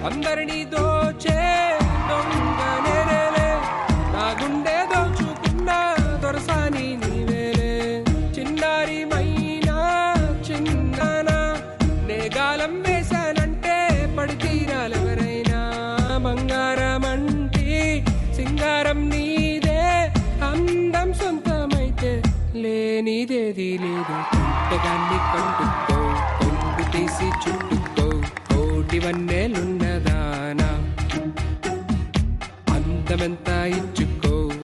అందరినీ దోచే దొంగ నేనేలే నా గుండె దోచుకున్న దొరసాని నీవేలే చిన్నారి మైనా చిన్నానా నేగాలం వేశానంటే పడి తీరాలెవరైనా బంగారం అంటే సింగారం నీదే అందం సొంతమైతే లేనిదేది లేదు కొంటగాన్ని కంటుకో కొంగు తీసి చుట్టుకో కోటి వన్నెలున్నదానా అందమెంత